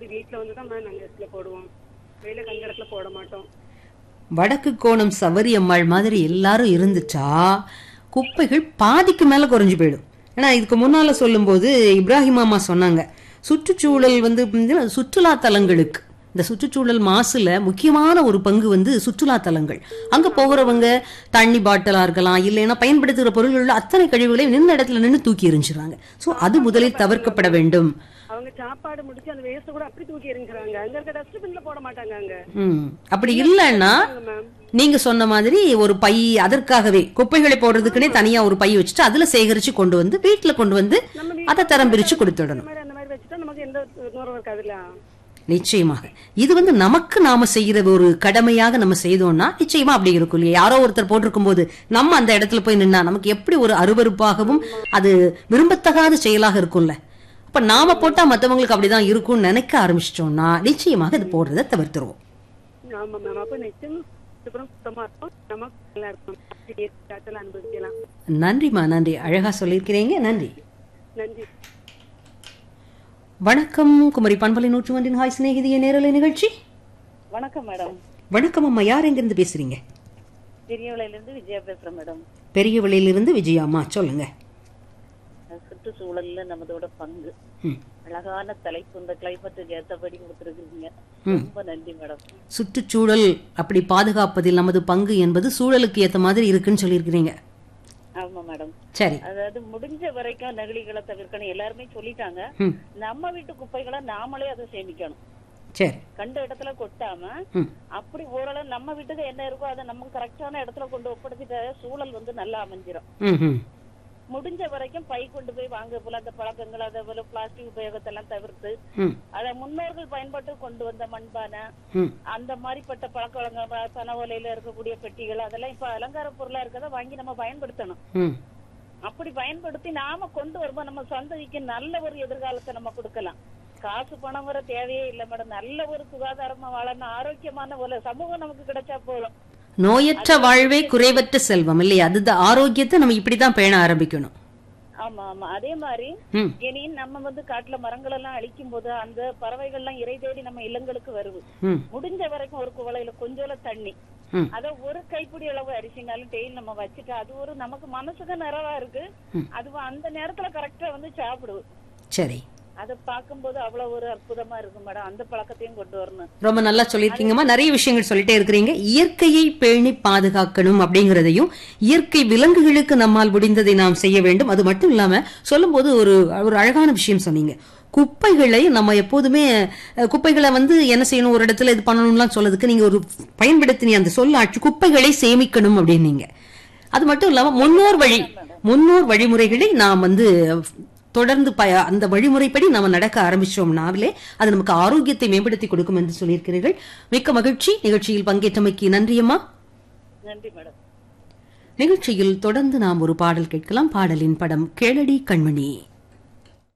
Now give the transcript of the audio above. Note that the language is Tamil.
அப்படி வீட்டுல வந்து தான் நாங்க இடத்துல போடுவோம் வெளியில கண்ட இடத்துல போட மாட்டோம் வடக்கு கோணம் சவரி அம்மாள் மாதிரி எல்லாரும் இருந்துச்சா குப்பைகள் பாதிக்கு மேல குறைஞ்சு போயிடும் ஏன்னா இதுக்கு முன்னால சொல்லும்போது இப்ராஹிம் மாமா சொன்னாங்க சுற்றுச்சூழல் வந்து பாத்தீங்கன்னா சுற்றுலா தலங்களுக்கு இந்த சுற்றுச்சூழல் மாசுல முக்கியமான ஒரு பங்கு வந்து சுற்றுலா தலங்கள் அங்க போகிறவங்க தண்ணி பாட்டிலா இருக்கலாம் இல்லைன்னா பயன்படுத்துகிற பொருள்கள் அத்தனை கழிவுகளையும் நின்ன இடத்துல நின்று தூக்கி எறிஞ்சிடுறாங்க சோ அது முதலில் தவிர்க்கப்பட வேண்டும் அவங்க சாப்பாடு முடிச்சு அந்த வேஸ்ட் கூட அப்படி தூக்கி எறிஞ்சுறாங்க அங்க இருக்க டஸ்ட்பின்ல போட மாட்டாங்க அங்க ம் அப்படி இல்லைன்னா மேம் நீங்க சொன்ன மாதிரி ஒரு பை அதற்காகவே குப்பைகளை போடுறதுக்குனே தனியா ஒரு பை வச்சுட்டு அதுல சேகரிச்சு கொண்டு வந்து வீட்டுல கொண்டு வந்து நம்ம அதை தரம் பிரிச்சு கொடுத்துடணும் இந்த மாதிரி அந்த மாதிரி வச்சுட்டா நமக்கு எந்த நோரம் இருக்காதுல்ல நிச்சயமாக இது வந்து நமக்கு நாம செய்யற ஒரு கடமையாக நம்ம செய்தோம்னா நிச்சயமா அப்படி இருக்கும் இல்லையா யாரோ ஒருத்தர் போட்டிருக்கும் போது நம்ம அந்த இடத்துல போய் நின்னா நமக்கு எப்படி ஒரு அருவருப்பாகவும் அது விரும்பத்தகாத செயலாக இருக்கும்ல அப்ப நாம போட்டா மத்தவங்களுக்கு அப்படிதான் இருக்கும்னு நினைக்க ஆரம்பிச்சிட்டோம்னா நிச்சயமாக இது போடுறதை தவிர்த்துருவோம் ஆமா மேம் அப்ப நெக்ஸ்ட் அப்புறம் சுத்தமா இருக்கும் நமக்கு நல்லா இருக்கும் அப்படியே காய்ச்சல் அனுபவிக்கலாம் நன்றிம்மா நன்றி அழகா சொல்லியிருக்கிறீங்க நன்றி நன்றி வணக்கம் குமரி பண்பலை நூற்று ஒன்றின் ஹாய் சிநேகிதிய நேரலை நிகழ்ச்சி வணக்கம் மேடம் வணக்கம் அம்மா யார் எங்கிருந்து பேசுறீங்க பெரியவளையில இருந்து விஜயா பேசுறேன் மேடம் பெரிய விலையிலிருந்து விஜயா அம்மா சொல்லுங்க சுற்றுச்சூழல்ல நமதோட பங்கு ம். அழகான தலைப்பு இந்த கிளைமேட்டுக்கு ஏத்தபடி கொடுத்துருக்கீங்க ம். ரொம்ப நன்றி மேடம் சுற்றுச்சூழல் அப்படி பாதுகாப்பதில் நமது பங்கு என்பது சூழலுக்கு ஏத்த மாதிரி இருக்குன்னு சொல்லியிருக்கிறீங்க ஆமா மேடம் சரி அதாவது முடிஞ்ச வரைக்கும் நெகிழிகளை தவிர்க்கணும் எல்லாருமே சொல்லிட்டாங்க ம் நம்ம வீட்டு குப்பைகளை நாமளே அதை சேமிக்கணும் சரி கண்ட இடத்துல கொட்டாம ம் அப்படி ஓரளவு நம்ம வீட்டுக்கு என்ன இருக்கோ அதை நம்ம கரெக்டான இடத்துல கொண்டு ஒப்படைச்சிட்ட சூழல் வந்து நல்லா அமைஞ்சிரும் ம் ம் முடிஞ்ச வரைக்கும் பை கொண்டு போய் வாங்க போல அந்த பழக்கங்கள் அதே போல பிளாஸ்டிக் உபயோகத்தை எல்லாம் தவிர்த்து ம் அதை முன்னோர்கள் பயன்பட்டு கொண்டு வந்த மண்பானை ம் அந்த மாதிரிப்பட்ட பழக்க வழங்க பனை ஓலையில இருக்கக்கூடிய பெட்டிகள் அதெல்லாம் இப்ப அலங்கார பொருளா இருக்கதை வாங்கி நம்ம பயன்படுத்தணும் ம் அப்படி பயன்படுத்தி நாம கொண்டு வரும்போது நம்ம சந்ததிக்கு நல்ல ஒரு எதிர்காலத்தை நம்ம கொடுக்கலாம் காசு பணம் வர தேவையே இல்லை மேடம் நல்ல ஒரு சுகாதாரமா வாழணும் ஆரோக்கியமான ஒரு சமூகம் நமக்கு கிடைச்சா போதும் நோயற்ற வாழ்வே குறைவற்ற செல்வம் இல்லையா அதுதான் ஆரோக்கியத்தை நம்ம இப்படிதான் பேண ஆரம்பிக்கணும் ஆமா ஆமா அதே மாதிரி ம் இனி நம்ம வந்து காட்டுல மரங்கள் எல்லாம் அழிக்கும் போது அந்த பறவைகள் எல்லாம் இறை தேடி நம்ம இல்லங்களுக்கு வருது ம் முடிஞ்ச வரைக்கும் ஒரு குவளையில கொஞ்சோல தண்ணி ம். அத ஒரு கைப்பிடி அளவு அரிசினாலும் டெய்லி நம்ம வச்சுட்டு அது ஒரு நமக்கு மனசுக்கு நிறைவா இருக்கு ம். அது அந்த நேரத்துல கரெக்டா வந்து சாப்பிடுது சரி அதை பார்க்கும்போது அவ்வளவு ஒரு அற்புதமா இருக்கும் மேடம் அந்த பழக்கத்தையும் கொண்டு வரணும் ரொம்ப நல்லா சொல்லியிருக்கீங்கம்மா நிறைய விஷயங்கள் சொல்லிட்டே இருக்கிறீங்க இயற்கையை பேணி பாதுகாக்கணும் அப்படிங்கறதையும் இயற்கை விலங்குகளுக்கு நம்மால் முடிந்ததை நாம் செய்ய வேண்டும் அது மட்டும் இல்லாம சொல்லும்போது ஒரு ஒரு அழகான விஷயம் சொன்னீங்க குப்பைகளை நம்ம எப்போதுமே அஹ், குப்பைகளை வந்து என்ன செய்யணும் ஒரு இடத்துல இது பண்ணணும்லாம் சொல்லதுக்கு நீங்க ஒரு பயன்படுத்தினீங்க அந்த சொல்லாட்சி குப்பைகளை சேமிக்கணும் அப்படின்னீங்க அது மட்டும் இல்லாம முன்னோர் வழி முன்னோர் வழிமுறைகளை நாம் வந்து தொடர்ந்து ப அந்த வழிமுறைப்படி நாம நடக்க ஆரம்பிச்சோம்னாவிலே அது நமக்கு ஆரோக்கியத்தை மேம்படுத்தி கொடுக்கும் என்று சொல்லியிருக்கிறீர்கள் மிக்க மகிழ்ச்சி நிகழ்ச்சியில் பங்கேற்றமைக்கு நன்றியம்மா நன்றி மேடம் நிகழ்ச்சியில் தொடர்ந்து நாம் ஒரு பாடல் கேட்கலாம் பாடலின் படம் கேளடி கண்மணி